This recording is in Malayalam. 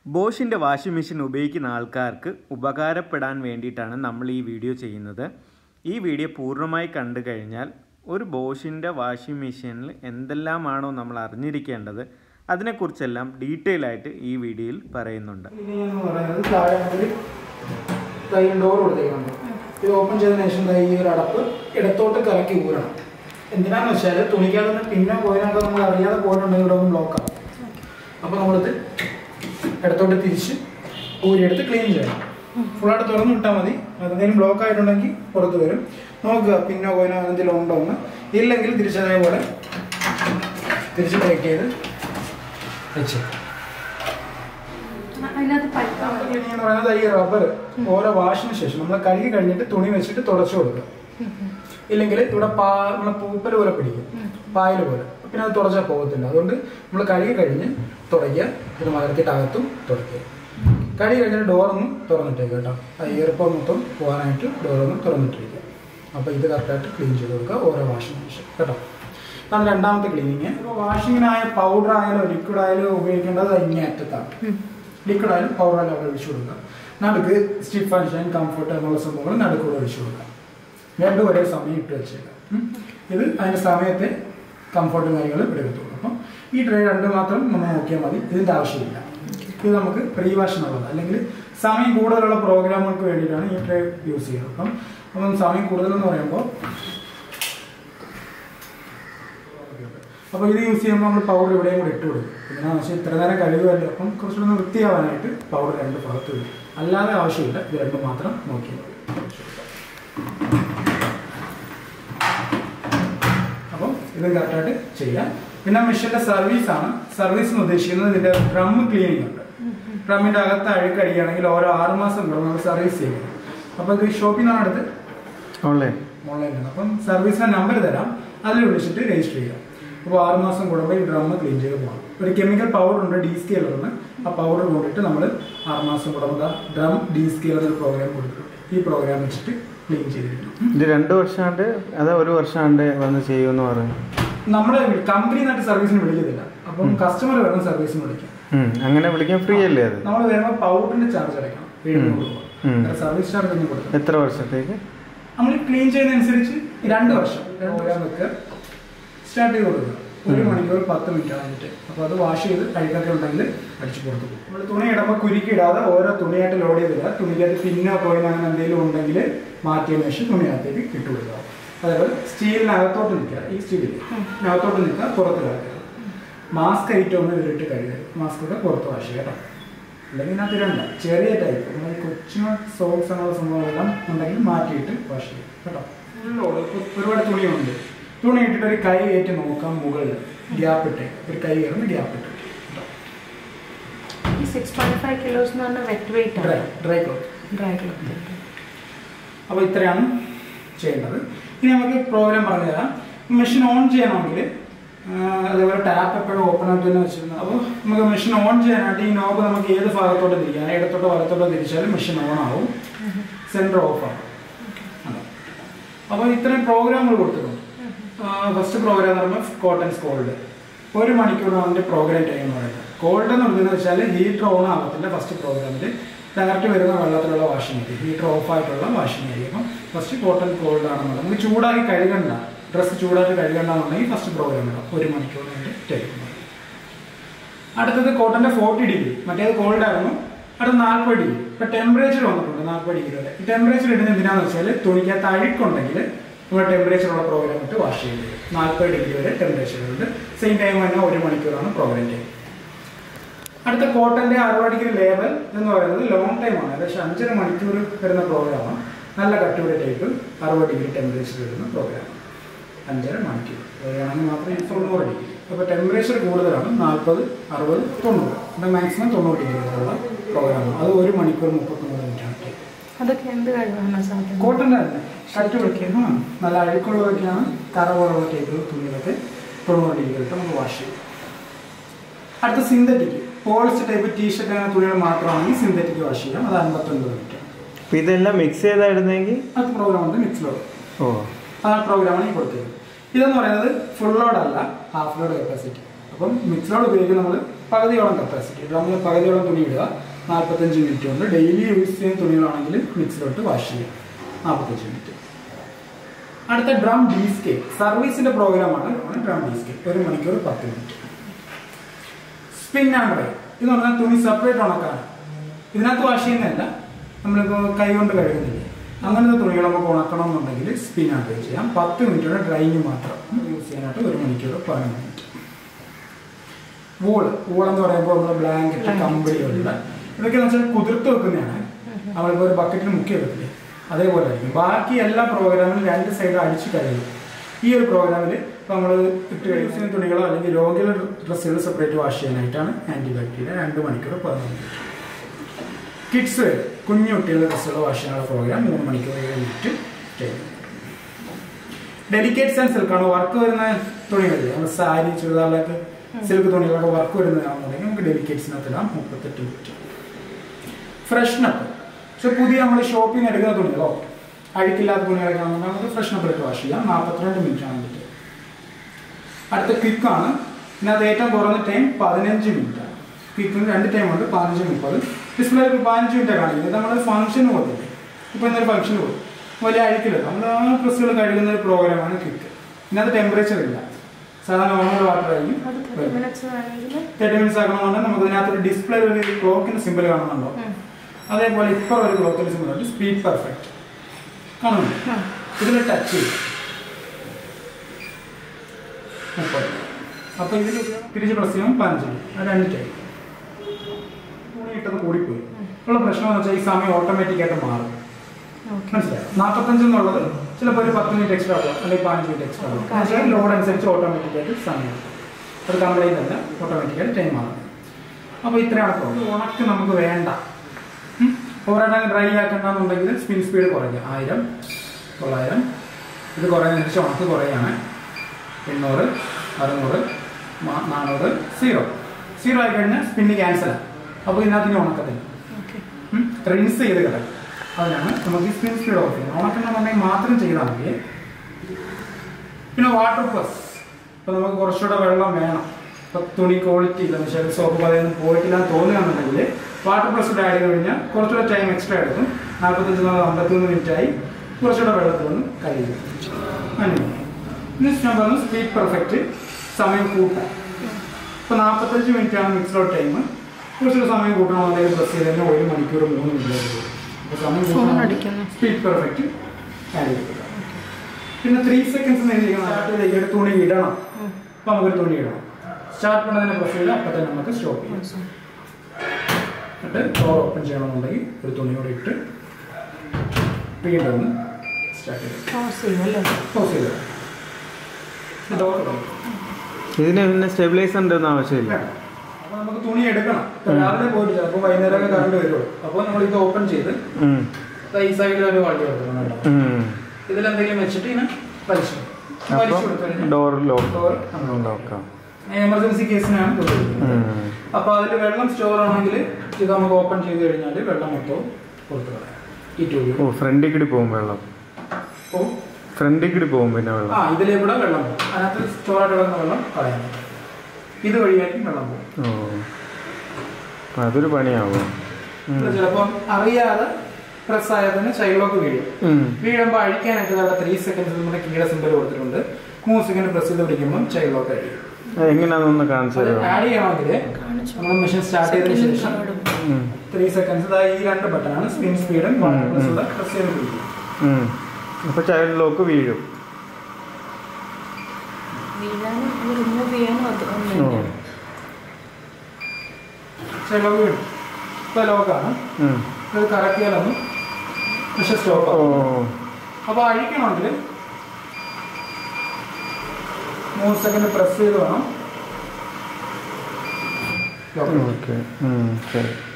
ബോഷിൻ്റെ വാഷിംഗ് മെഷീൻ ഉപയോഗിക്കുന്ന ആൾക്കാർക്ക് ഉപകാരപ്പെടാൻ വേണ്ടിയിട്ടാണ് നമ്മൾ ഈ വീഡിയോ ചെയ്യുന്നത് ഈ വീഡിയോ പൂർണ്ണമായി കണ്ടു കഴിഞ്ഞാൽ ഒരു ബോഷിൻ്റെ വാഷിംഗ് മെഷീനിൽ എന്തെല്ലാമാണോ നമ്മൾ അറിഞ്ഞിരിക്കേണ്ടത് അതിനെക്കുറിച്ചെല്ലാം ഡീറ്റെയിൽ ആയിട്ട് ഈ വീഡിയോയിൽ പറയുന്നുണ്ട് ക്ലീനിങ് എന്ന് പറയുന്നത് താഴെ മുതൽ തൈ ഡോർ കൊടുത്തേക്കുന്നുണ്ട് ഇത് ഓപ്പൺ ചെയ്തതിനു ശേഷം ദാ ഈ ഒരു അടപ്പ് ഇടത്തോട്ട് കറക്കി ഊരണം എന്തിനാന്ന് വെച്ചാൽ തുണിക്കകത്ത് പിന്നെ പോയതിനൊക്കെ നമ്മൾ അറിയാതെ പോയിട്ടുണ്ടെങ്കിൽ ഇവിടെ ഒന്ന് ബ്ലോക്ക് ആവും അപ്പോൾ നമ്മളിത് ഇടത്തോട്ട് തിരിച്ച് ഊരിയെടുത്ത് ക്ലീൻ ചെയ്യണം ഫുള്ളായിട്ട് തുറന്നു വിട്ടാൽ മതി അതെന്തെങ്കിലും ബ്ലോക്ക് ആയിട്ടുണ്ടെങ്കിൽ പുറത്ത് വരും നോക്കുക പിന്നോ കോയിനോ എന്തെങ്കിലും ഉണ്ടോ എന്ന് ഇല്ലെങ്കിൽ തിരിച്ചതേപോലെ തിരിച്ച് ടേക്ക് ചെയ്ത് വെച്ചേക്കാം അതിനകത്ത് പൈപ്പാണ് ക്ലീനിങ് എന്ന് പറയുന്നത് ഈ റബ്ബർ ഓരോ വാഷിന് ശേഷം നമ്മൾ കഴുകി കഴിഞ്ഞിട്ട് തുണി വെച്ചിട്ട് തുടച്ചു കൊടുക്കുക ഇല്ലെങ്കിൽ ഇവിടെ പാ നമ്മളെ പൂപ്പൽ പോലെ പിടിക്കും പായൽ പോലെ പിന്നെ അത് തുടച്ചാൽ പോകത്തില്ല അതുകൊണ്ട് നമ്മൾ കഴുകി കഴിഞ്ഞ് തുടയ്ക്കുക ഇത് മലർത്തിയിട്ട് അകത്തും തുടയ്ക്കുക കഴുകി കഴിഞ്ഞിട്ട് ഡോറൊന്നും തുറന്നിട്ടേക്ക് കേട്ടോ ആ ഈർപ്പം മൊത്തം പോകാനായിട്ട് ഡോറൊന്നും തുറന്നിട്ടിരിക്കുക അപ്പോൾ ഇത് കറക്റ്റായിട്ട് ക്ലീൻ ചെയ്ത് കൊടുക്കുക ഓരോ വാഷിന് ശേഷം കേട്ടോ അതാണ് രണ്ടാമത്തെ ക്ലീനിങ് ഇപ്പോൾ വാഷിങ്ങിനായ പൗഡർ ആയാലോ ലിക്വിഡ് ആയാലോ ഉപയോഗിക്കേണ്ടത് ഇങ്ങനെ അറ്റത്താണ് ലിക്വിഡ് ആയാലും പൗഡർ ആയാലും അവിടെ ഒഴിച്ചു കൊടുക്കുക നടുക്ക് സ്റ്റിഫ് ആൻഡ് ഷൈൻ കംഫർട്ട് എന്നുള്ള സംഭവങ്ങൾ നടുക്കൂടെ ഒഴിച്ചു കൊടുക്കുക രണ്ടും ഒരേ സമയം ഇട്ട് വെച്ചേക്കാം ഉം. ഇത് അതിന്റെ സമയത്തെ കംഫർട്ടും കാര്യങ്ങളും എടുക്കത്തുള്ളൂ അപ്പം ഈ ട്രേ രണ്ട് മാത്രം നമ്മൾ നോക്കിയാൽ മതി ഇതിന്റെ ആവശ്യമില്ല ഇത് നമുക്ക് പ്രീ വാഷനുള്ളത് അല്ലെങ്കിൽ സമയം കൂടുതലുള്ള പ്രോഗ്രാമുകൾക്ക് വേണ്ടിയിട്ടാണ് ഈ ട്രേ യൂസ് ചെയ്യുന്നത് അപ്പം അപ്പം സമയം കൂടുതലെന്ന് പറയുമ്പോൾ അപ്പോൾ ഇത് യൂസ് ചെയ്യുമ്പോൾ നമ്മൾ പൗഡർ ഇവിടെയും കൂടെ ഇട്ട് കൊടുക്കും ഇതിനാന്ന് വെച്ചാൽ ഇത്ര നേരം കഴുകുമല്ലോ അപ്പം കുറച്ചുകൂടെ ഒന്ന് വൃത്തിയാവാനായിട്ട് പൗഡർ രണ്ട് ഭാഗത്ത് വരും അല്ലാതെ ആവശ്യമില്ല ഇത് രണ്ടും മാത്രം നോക്കിയാൽ മതി അപ്പം ഇത് കറക്റ്റായിട്ട് ചെയ്യാം പിന്നെ മെഷീന്റെ സർവീസ് ആണ് സർവീസ് എന്ന് ഉദ്ദേശിക്കുന്നത് ഇതിന്റെ ഡ്രം ക്ലീനിങ് ഉണ്ട് ഡ്രമ്മിന്റെ അകത്ത് അഴുക്കടിയാണെങ്കിൽ ഓരോ ആറ് മാസം കൂടെ നമ്മൾ സർവീസ് ചെയ്യും അപ്പൊ ഇത് ഷോപ്പിൽ നിന്നാണ് എടുത്ത് ഓൺലൈൻ ഓൺലൈനിലാണ് അപ്പം സർവീസിന്റെ നമ്പർ തരാം അതിൽ വിളിച്ചിട്ട് രജിസ്റ്റർ ചെയ്യാം അപ്പോൾ ആറ് മാസം കൂടുമ്പോൾ ഈ ഡ്രം ക്ലീൻ ചെയ്ത് പോകണം ഒരു കെമിക്കൽ പൗഡർ ഉണ്ട് ഡി സ്കെയിലറിന് ആ പൗഡർ കൊണ്ടിട്ട് നമ്മൾ ആറ് മാസം കൂടുമ്പോൾ ഡ്രം ഡി സ്കെയിലർ ഒരു പ്രോഗ്രാം കൊടുത്തിട്ടുണ്ട് ഈ പ്രോഗ്രാം വെച്ചിട്ട് ക്ലീൻ ചെയ്തിരിക്കണം ഇത് രണ്ട് വർഷമാണ്ട് അതാ ഒരു വർഷമാണ്ട് വന്ന് ചെയ്യുമെന്ന് പറഞ്ഞു നമ്മുടെ കമ്പനി നാട്ട് സർവീസിന് വിളിക്കത്തില്ല അപ്പം കസ്റ്റമർ വേണം സർവീസിന് വിളിക്കാം ഉം, അങ്ങനെ വിളിക്കാൻ ഫ്രീ അല്ലേ അത് നമ്മൾ വരുമ്പോൾ പൗഡറിന്റെ ചാർജ് അടയ്ക്കണം എഴുന്നൂറ് രൂപ ഉം. സർവീസ് ചാർജ് ഒന്നും കൊടുക്കണം എത്ര വർഷത്തേക്ക് നമ്മൾ ക്ലീൻ ചെയ്യുന്നതനുസരിച്ച് രണ്ട് വർഷം പ്രോഗ്രാം വെക്കുക സ്റ്റാർട്ട് ചെയ്ത് കൊടുക്കുക ഒരു മണിക്കൂർ പത്ത് മിനിറ്റ് ആയിട്ട് അപ്പോൾ അത് വാഷ് ചെയ്ത് കഴുകൊക്കെ ഉണ്ടെങ്കിൽ അടിച്ചു കൊടുത്തു നമ്മൾ തുണി ഇടുമ്പോൾ കുരുക്കി ഇടാതെ ഓരോ തുണിയായിട്ട് ലോഡ് ചെയ്തിടുക തുണിക്കകത്ത് പിന്നോ പോയിനോ അങ്ങനെ എന്തെങ്കിലും ഉണ്ടെങ്കിൽ മാറ്റിയതിനു ശേഷം തുണിയകത്തേക്ക് ഇട്ട് കൊടുക്കുക അതേപോലെ സ്റ്റീലിനകത്തോട്ട് നിൽക്കുക ഈ സ്റ്റീലിൽ അകത്തോട്ട് നിൽക്കുക പുറത്ത് കിടക്കുക മാസ്ക് ഐറ്റം ഒന്ന് ഇതിലിട്ട് കഴുകുക മാസ്ക് ഒക്കെ പുറത്ത് വാഷ് ചെയ്യുക കേട്ടോ അല്ലെങ്കിൽ ഇതിനകത്ത് രണ്ട ചെറിയ ടൈപ്പ് നമ്മൾ കൊച്ചിന് സോക്സ് എന്നുള്ള സംഭവമെല്ലാം ഉണ്ടെങ്കിൽ മാറ്റിയിട്ട് വാഷ് ചെയ്യും കേട്ടോ ഫുള്ളോട് ഒരുപാട് തുണിയുണ്ട് തുണി ഇട്ടിട്ട് ഒരു കൈ കയറ്റി നോക്കാം മുകളിൽ ഗ്യാപ്പ് ഇട്ട് ഒരു കൈ കയറുന്ന ഗ്യാപ്പ് ഇട്ട് കേട്ടോ ഈ സിക്സ് പോയിന്റ് ഫൈവ് കിലോസ് എന്ന് പറഞ്ഞാൽ വെറ്റ് വെയിറ്റ് ഡ്രൈ ആണ് ഡ്രൈ ക്ലോത്ത് ഡ്രൈ ക്ലോത്ത് അപ്പോൾ ഇത്രയാണ് ചെയ്യേണ്ടത് ഇനി നമുക്ക് പ്രോഗ്രാം പറഞ്ഞുതരാം മെഷീൻ ഓൺ ചെയ്യണമെങ്കിൽ ആ, അതേപോലെ ടാപ്പ് എപ്പോഴും ഓപ്പൺ ആയിട്ട് തന്നെ വെച്ചിരുന്നത് അപ്പോൾ നമുക്ക് മെഷീൻ ഓൺ ചെയ്യാനായിട്ട് ഈ നോബ് നമുക്ക് ഏത് ഭാഗത്തോട്ട് തിരിക്കാം ഇടത്തോട്ടോ വലത്തോട്ടോ തിരിച്ചാലും മെഷീൻ ഓൺ ആവും സെൻറ്റർ ഓഫ് ആവും അതെ. അപ്പോൾ ഇത്രയും പ്രോഗ്രാമുകൾ കൊടുത്തിട്ടുണ്ട് ഫസ്റ്റ് പ്രോഗ്രാം എന്ന് പറയുമ്പോൾ കോട്ടൺ കോൾഡ് ഒരു മണിക്കൂറാണ് അതിൻ്റെ പ്രോഗ്രാം ടൈം എന്ന് പറയുന്നത് കോൾഡ് എന്ന് പറയുന്നത് വെച്ചാൽ ഹീറ്റർ ഓൺ ആകത്തില്ല ഫസ്റ്റ് പ്രോഗ്രാമിൽ ഡയറക്റ്റ് വരുന്ന വെള്ളത്തിലുള്ള വാഷിംഗ് ആയിരിക്കും ഹീറ്റർ ഓഫ് ആയിട്ടുള്ള വാഷിംഗ് ആയിരിക്കും ഫസ്റ്റ് കോട്ടൺ കോൾഡ് ആണെന്നുള്ളത് നമുക്ക് ചൂടാക്കി കഴുകണ്ട ഡ്രസ്സ് ചൂടാക്കി കഴുകണ്ടെന്നുണ്ടെങ്കിൽ ഫസ്റ്റ് പ്രോഗ്രാം ഇടാം ഒരു മണിക്കൂറിൻ്റെ ടൈം അടുത്തത് കോട്ടന്റെ ഫോർട്ടി ഡിഗ്രി മറ്റേത് കോൾഡ് ആയിരുന്നു അടുത്ത നാൽപ്പത് ഡിഗ്രി ഇപ്പൊ ടെമ്പറേച്ചർ വന്നിട്ടുണ്ട് നാൽപ്പത് ഡിഗ്രി വരെ ഈ ടെമ്പറേച്ചർ ഇടുന്നത് എന്തിനാന്ന് വെച്ചാൽ തുണിക്കകത്ത് അഴുക്കുണ്ടെങ്കിൽ നമ്മൾ ടെമ്പറേച്ചർ ഉള്ള പ്രോഗ്രാം ഇട്ട് വാഷ് ചെയ്യുന്നത് നാൽപ്പത് ഡിഗ്രി വരെ ടെമ്പറേച്ചർ ഉണ്ട് സെയിം ടൈം തന്നെ ഒരു മണിക്കൂറാണ് പ്രോഗ്രാം ടൈം അടുത്ത കോട്ടന്റെ അറുപത് ഡിഗ്രി ലേബൽ എന്ന് പറയുന്നത് ലോങ് ടൈം ആണ് ഏകദേശം അഞ്ചര മണിക്കൂർ വരുന്ന പ്രോഗ്രാമാണ് നല്ല കട്ടിയുടെ ടൈപ്പ് അറുപത് ഡിഗ്രി ടെമ്പറേച്ചർ വരുന്ന പ്രോഗ്രാം അഞ്ചര മണിക്കൂർ വേണമെങ്കിൽ മാത്രമേ തൊണ്ണൂറ് ഡിഗ്രി അപ്പോൾ ടെമ്പറേച്ചർ കൂടുതലാണ് നാൽപ്പത് അറുപത് തൊണ്ണൂറ് ഇത് മാക്സിമം തൊണ്ണൂറ് ഡിഗ്രി വരെയുള്ള പ്രോഗ്രാമാണ് അത് ഒരു മണിക്കൂർ മുപ്പത്തൊമ്പത് മിനിറ്റാണ് ടൈം അതൊക്കെ എന്ത് കഴിവാണ് സാധ്യത കോട്ടൻ്റെ തന്നെ കട്ട് വെക്കുന്ന നല്ല അഴുക്കുള്ളതൊക്കെയാണ് കറ പോലുള്ള ടൈപ്പ് തുണികളൊക്കെ തൊണ്ണൂറ് ഡിഗ്രി വരെ നമുക്ക് വാഷ് ചെയ്യും അടുത്ത സിന്തറ്റിക് പോളിസ്റ്റർ ടൈപ്പ് ടീഷർട്ട് അങ്ങനെ തുണികൾ മാത്രമാണെങ്കിൽ സിന്തറ്റിക് വാഷ് ചെയ്യാം അത് അൻപത്തൊൻപത് മിനിറ്റ് അപ്പൊ ഇതെല്ലാം മിക്സ് ചെയ്താ ഇടുന്നെങ്കിൽ അത് പ്രോഗ്രാം ഉണ്ട് മിക്സ് ലോഡ് ഓ ആ പ്രോഗ്രാമാണ് ഈ കൊടുത്തത് ഇതെന്ന് പറയുന്നത് ഫുൾ ലോഡ് അല്ല ഹാഫ് ലോഡ് കപ്പാസിറ്റി അപ്പം മിക്സ് ലോഡ് ഉപയോഗിക്കും നമ്മൾ പകുതിയോളം കപ്പാസിറ്റി ഡ്രമ്മിൽ പകുതിയോളം തുണി ഇടുക നാൽപ്പത്തഞ്ച് മിനിറ്റ് കൊണ്ട് ഡെയിലി യൂസ് ചെയ്യുന്ന തുണികളാണെങ്കിൽ മിക്സിലോട്ട് വാഷ് ചെയ്യുക നാൽപ്പത്തഞ്ച് മിനിറ്റ് അടുത്ത ഡ്രം ഡി സ്കേപ്പ് സർവീസിന്റെ പ്രോഗ്രാമാണ് ഡ്രം ഡി സ്കേപ്പ് ഒരു മണിക്കൂർ പത്ത് മിനിറ്റ് സ്പിൻ ആൻഡ് ഡ്രൈ ഇത് പറഞ്ഞാൽ തുണി സെപ്പറേറ്റ് ഉണക്കാണ് ഇതിനകത്ത് വാഷ് ചെയ്യുന്നതല്ല നമ്മളിപ്പോൾ കൈ കൊണ്ട് കഴുകുന്നില്ലേ അങ്ങനത്തെ തുണികൾ നമുക്ക് ഉണക്കണം എന്നുണ്ടെങ്കിൽ സ്പിൻ ആൻഡ് ഡ്രൈ ചെയ്യാം പത്ത് മിനിറ്റോടെ ഡ്രൈയിങ് മാത്രം യൂസ് ചെയ്യാനായിട്ട് ഒരു മണിക്കൂർ പതിനൊന്ന് മിനിറ്റ് വൂള് വൂൾ എന്ന് പറയുമ്പോൾ നമ്മൾ ബ്ലാങ്കറ്റ് കമ്പിളികളുടെ ഇതൊക്കെ എന്ന് വെച്ചാൽ കുതിർത്ത് വെക്കുന്നതാണ് നമ്മളിപ്പോൾ ഒരു ബക്കറ്റിൽ മുക്കി വെക്കില്ലേ അതേപോലെ ആയിരിക്കും ബാക്കി എല്ലാ പ്രോഗ്രാമിലും രണ്ട് സൈഡ് അടിച്ച് കഴിയും ഈ ഒരു പ്രോഗ്രാമിൽ ഇപ്പോൾ നമ്മൾ ഇട്ട് കഴിക്കുന്ന തുണികളോ അല്ലെങ്കിൽ രോഗികളുടെ ഡ്രസ്സുകൾ സെപ്പറേറ്റ് വാഷ് ചെയ്യാനായിട്ടാണ് ആൻറ്റി ബാക്ടീരിയ രണ്ട് മണിക്കൂർ പതിനൊന്ന് മിനിറ്റ് കിഡ്സ് വെയർ കുഞ്ഞു കുട്ടികളുടെ ഡ്രസ്സുകൾ വാഷ് ചെയ്യാനുള്ള പ്രോഗ്രാം മൂന്ന് മണിക്കൂർ ഏഴ് മിനിറ്റ് ചെയ്യുന്നു ഡെലിക്കേറ്റ്സ് ആൻഡ് സിൽക്കാണ് വർക്ക് വരുന്ന തുണികളില്ലേ നമ്മൾ സാരി ചുരിദാറിലൊക്കെ സിൽക്ക് തുണികളൊക്കെ വർക്ക് വരുന്നതാണെന്നുണ്ടെങ്കിൽ നമുക്ക് ഡെലിക്കേറ്റ്സിനകത്ത് ഇടാം മുപ്പത്തെട്ട് മിനിറ്റ് ഫ്രഷ്നപ്പ് പക്ഷെ പുതിയ നമ്മൾ ഷോപ്പിൽ നിന്ന് എടുക്കുന്ന തുണികളോ അഴുക്കില്ലാത്ത തുണികളൊക്കെ ആണെന്നുണ്ടെങ്കിൽ നമുക്ക് ഫ്രഷ്നപ്പ് ഇട്ട് വാഷ് ചെയ്യാം നാൽപ്പത്തിരണ്ട് മിനിറ്റ് ആണ് ഇതിൻ്റെ അടുത്ത ക്വിക്കാണ് ഇതിനകത്ത് ഏറ്റവും കുറഞ്ഞ ടൈം പതിനഞ്ച് മിനിറ്റ് ആണ് ക്വിക്കിന് രണ്ട് ടൈം ഉണ്ട് പതിനഞ്ച് മുപ്പത് ഡിസ്പ്ലേ ഇപ്പോൾ പതിനഞ്ച് മിനിറ്റ് കാണിക്കുന്നത് നമ്മൾ ഫംഗ്ഷന് പോകത്തില്ലേ ഇപ്പോൾ ഇന്നൊരു ഫംഗ്ഷന് പോകും വലിയ അഴുക്കില്ല നമ്മൾ ആ ഡ്രസ്സുകൾ കഴുകുന്ന ഒരു പ്രോഗ്രാമാണ് ക്വിക്ക് ഇതിനകത്ത് ടെമ്പറേച്ചർ ഇല്ല സാധാരണ നോർമൽ വാട്ടർ ആയിരിക്കും അത് തേർട്ടി മിനിറ്റ്സ് വേണമെങ്കിൽ തേർട്ടി മിനിറ്റ്സ് ആക്കണമെന്നുണ്ടെങ്കിൽ നമുക്ക് ഇതിനകത്തൊരു ഡിസ്പ്ലേ ഒരു ക്ലോക്കിന്റെ സിമ്പിൾ കാണുന്നുണ്ടോ അതേപോലെ ഇപ്പോൾ ഒരു ക്ലോക്കിന്റെ സിമ്പിൾ ഉണ്ട് സ്പീഡ് പെർഫെക്റ്റ് കാണുന്നുണ്ട് ഇതിൽ ടച്ച് ചെയ്യും മുപ്പത് അപ്പൊ ഇതിൽ തിരിച്ച് പ്രസ് ചെയ്യുമ്പോൾ പതിനഞ്ച് അത് രണ്ട് ടൈം തുണി ഇട്ടത് കൂടിപ്പോയി ഉള്ള പ്രശ്നം എന്ന് വെച്ചാൽ ഈ സമയം ഓട്ടോമാറ്റിക് ആയിട്ട് മാറും ഓക്കെ മനസ്സിലായോ നാൽപ്പത്തഞ്ച് എന്നുള്ളത് ചിലപ്പോൾ ഒരു പത്ത് മിനിറ്റ് എക്സ്ട്രാ ആവും അല്ലെങ്കിൽ പതിനഞ്ച് മിനിറ്റ് എക്സ്ട്രാ ആവും പക്ഷേ ലോഡ് അനുസരിച്ച് ഓട്ടോമാറ്റിക് ആയിട്ട് സമയം ഒരു കംപ്ലൈൻറ്റ് അല്ല ഓട്ടോമാറ്റിക്കായിട്ട് ടൈം മാറും അപ്പോൾ ഇത്രയാണ് പ്രോബ്ലം ഉണക്ക് നമുക്ക് വേണ്ട ഓരോന്നും ഡ്രൈ ആക്കണ്ടെന്നുണ്ടെങ്കിൽ സ്പിൻ സ്പീഡ് കുറയ്ക്കുക ആയിരം തൊള്ളായിരം ഇത് കുറയുന്നതിനനുസരിച്ച് ഉണക്ക് കുറയാണ് എണ്ണൂറ് അറുന്നൂറ് മാ- നാനൂറ് സീറോ സീറോ ആയി കഴിഞ്ഞാൽ സ്പിന്ന് ക്യാൻസലാണ് അപ്പോൾ ഇതിനകത്ത് ഇനി ഉണക്കത്തില്ല ഓക്കെ റിൻസ് ചെയ്ത് കളയും അതിനാണ് നമുക്ക് ഈ സ്പിൻ സ്പീഡ് ഓഫ് ചെയ്യുന്നത് ഉണക്കണമെന്നുണ്ടെങ്കിൽ മാത്രം ചെയ്താൽ മതി പിന്നെ വാട്ടർ പ്ലസ് ഇപ്പൊ നമുക്ക് കുറച്ചുകൂടെ വെള്ളം വേണം ഇപ്പൊ തുണി ക്വാളിറ്റി ഇല്ല പക്ഷേ സോപ്പ് പതയൊന്നും പോയിട്ടില്ല എന്ന് തോന്നുകയാണെന്നുണ്ടെങ്കിൽ വാട്ടർ പ്ലസ് കൂടെ ആഡ് ചെയ്ത് കഴിഞ്ഞാൽ കുറച്ചുകൂടെ ടൈം എക്സ്ട്രാ എടുക്കും നാൽപ്പത്തഞ്ച് നാല് അമ്പത്തൊന്ന് മിനിറ്റ് ആയി കുറച്ചുകൂടെ വെള്ളത്തിൽ നിന്ന് കഴിയും അങ്ങനെ നെക്സ്റ്റ് ഞാൻ പറഞ്ഞു സ്പീഡ് പെർഫെക്റ്റ് സമയം കൂട്ടാം ഇപ്പൊ നാൽപ്പത്തഞ്ച് മിനിറ്റ് ആണ് മിക്സ്ഡ് ടൈം കുറച്ചുകൂടെ സമയം കൂട്ടണമെന്നുണ്ടെങ്കിൽ പ്രസ് ചെയ്ത് തന്നെ ഒരു മണിക്കൂർ മൂന്ന് മിനിറ്റ് അപ്പോൾ സമയം Phone കൂട്ടണം അടിക്കുന്നു. സ്പീഡ് പെർഫെക്റ്റ് ആഡ് ചെയ്തിട്ടുണ്ട് പിന്നെ ത്രീ സെക്കൻഡ്സ് സ്റ്റാർട്ട് ചെയ്ത് ഒരു തുണി ഇടണം അപ്പൊ നമുക്കൊരു തുണി ഇടണം സ്റ്റാർട്ട് പണ്ണതിനെ പ്രസ് ചെയ്താൽ അപ്പൊ തന്നെ നമുക്ക് സ്റ്റോപ്പ് ചെയ്യാം എന്നിട്ട് ഡോർ ഓപ്പൺ ചെയ്യണമെന്നുണ്ടെങ്കിൽ ഒരു തുണി കൂടി ഇട്ട് വീണ്ടും ഒന്ന് സ്റ്റാർട്ട് ചെയ്ത് ക്ലോസ് ചെയ്യും അല്ലേ ക്ലോസ് ചെയ്ത് ഡോർ ഇതിന് പിന്നെ സ്റ്റെബിലൈസർ ഉണ്ടെന്ന് ആവശ്യമില്ല അപ്പൊ നമുക്ക് തുണി എടുക്കണം ഇപ്പൊ രാവിലെ പോയിട്ട് ചിലപ്പോൾ വൈകുന്നേരമൊക്കെ കറണ്ട് വരുള്ളൂ അപ്പോൾ നമ്മൾ ഇത് ഓപ്പൺ ചെയ്ത് ഉം. ദാ ഈ സൈഡിൽ ഒരു വള്ളി കൊടുക്കണം കേട്ടോ ഉം. ഇതിലെന്തെങ്കിലും വെച്ചിട്ട് ഇങ്ങനെ വലിച്ചു വലിച്ചു അപ്പൊ കൊടുത്തു കഴിഞ്ഞാൽ ഡോർ ലോക്ക് ഡോർ നമ്മൾ ലോക്കാം എമർജൻസി കേസിനാണ് കൊടുത്തിരിക്കുന്നത് ഉം. അപ്പൊ അതിൽ വെള്ളം സ്റ്റോർ ആണെങ്കിൽ ഇത് നമുക്ക് ഓപ്പൺ ചെയ്ത് കഴിഞ്ഞാൽ വെള്ളം മൊത്തവും പുറത്ത് കളയാം ഈ ട്യൂബിൽ ഓ ഫ്രണ്ടിൽ കൂടി പോകും വെള്ളം അപ്പോൾ ഫ്രണ്ടിൽ കൂടി പോകും പിന്നെ ആ വെള്ളം ഇതിലെ കൂടെ വെള്ളം പോകും അതിനകത്ത് സ്റ്റോർ ആയിട്ട് കിടക്കുന്ന വെള്ളം കളയാം ഇത് വഴിയായിരിക്കും വെള്ളം പോകും ഓ അപ്പൊ അതൊരു പണിയാവും ഉം. ചിലപ്പം അറിയാതെ പ്രസ് ആയാൽ തന്നെ ചൈൽഡോക്ക് വീഴും ഉം. വീഴുമ്പോൾ അഴിക്കാനായിട്ട് അവിടെ ത്രീ സെക്കൻഡ് നമ്മുടെ കീഴ സിമ്പിൾ കൊടുത്തിട്ടുണ്ട് മൂന്ന് സെക്കൻഡ് പ്രസ് ചെയ്ത് പിടിക്കുമ്പോൾ ചൈൽഡോക്ക് അഴിയും അത് എങ്ങനെയാണെന്നൊന്ന് കാണിച്ചു അത് തരുമോ ആഡ് ചെയ്യണമെങ്കിൽ കാണിച്ചു നമ്മൾ മെഷീൻ സ്റ്റാർട്ട് ചെയ്തതിനു സെക്കൻഡും ശേഷം തേർഡും ഉം. ത്രീ സെക്കൻഡ്സ് ഈ രണ്ട് ബട്ടണാണ് സ്പിൻ സ്പീഡും ഉം, പ്ലസ് ഉം. പ്രസ് ചെയ്ത് പിടിക്കും ഉം. അപ്പൊ ചൈൽഡ് ലോക്ക് വീഴും വീഴാനും ഇത് റിമൂവ് ചെയ്യാനും അത് ഓ. ഒന്നുമില്ല ചൈൽഡോക്ക് വീഴും ഇപ്പൊ ലോക്കാണ് ഉം. ഇത് കറക്കിയാലൊന്നും പക്ഷെ സ്റ്റോപ്പ് ഓ ആവും അപ്പൊ അഴിക്കണമെങ്കിൽ മൂന്ന് സെക്കൻഡ് പ്രസ് ചെയ്ത് വേണം ലോക്ക് ചെയ്യാൻ. ഓക്കെ ഉം. ശരി